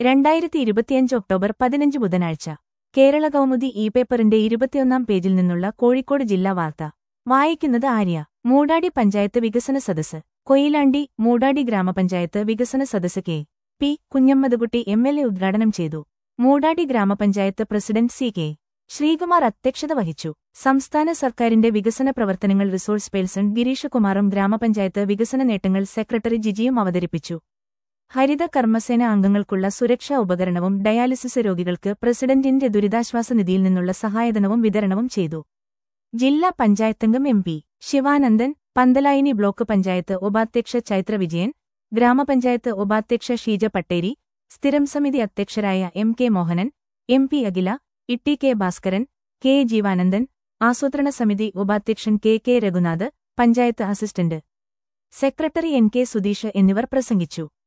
രണ്ടായിരത്തി ഇരുപത്തിയഞ്ച് ഒക്ടോബർ പതിനഞ്ച് ബുധനാഴ്ച കേരള കൗമുദി ഇ പേപ്പറിന്റെ ഇരുപത്തിയൊന്നാം പേജിൽ നിന്നുള്ള കോഴിക്കോട് ജില്ലാ വാർത്ത വായിക്കുന്നത് ആര്യ മൂടാടി പഞ്ചായത്ത് വികസന സദസ്സ് കൊയിലാണ്ടി മൂടാടി ഗ്രാമപഞ്ചായത്ത് വികസന സദസ്സ് K P Kunhammadkutty M L A ഉദ്ഘാടനം ചെയ്തു മൂടാടി ഗ്രാമപഞ്ചായത്ത് പ്രസിഡന്റ് സി കെ ശ്രീകുമാർ അധ്യക്ഷത വഹിച്ചു സംസ്ഥാന സർക്കാരിന്റെ വികസന പ്രവർത്തനങ്ങൾ റിസോഴ്സ് പേഴ്സൺ ഗിരീഷ് കുമാറും ഗ്രാമപഞ്ചായത്ത് വികസന നേട്ടങ്ങൾ സെക്രട്ടറി ജിജിയും അവതരിപ്പിച്ചു ഹരിത കർമ്മസേന അംഗങ്ങൾക്കുള്ള സുരക്ഷാ ഉപകരണവും ഡയാലിസിസ് രോഗികൾക്ക് പ്രസിഡന്റിന്റെ ദുരിതാശ്വാസ നിധിയിൽ നിന്നുള്ള സഹായധനവും വിതരണവും ചെയ്തു ജില്ലാ പഞ്ചായത്തംഗം M P Sivanandan Panthalayani block panchayat ഉപാധ്യക്ഷ ചൈത്ര വിജയൻ ഗ്രാമപഞ്ചായത്ത് ഉപാധ്യക്ഷ ഷീജ പട്ടേരി സ്ഥിരം സമിതി അധ്യക്ഷരായ M K Mohanan M P Akhila Itti K Bhaskaran K Jeevanandan ആസൂത്രണ സമിതി ഉപാധ്യക്ഷൻ K K Raghunath panchayat assistant secretary N K Sudheesh എന്നിവർ പ്രസംഗിച്ചു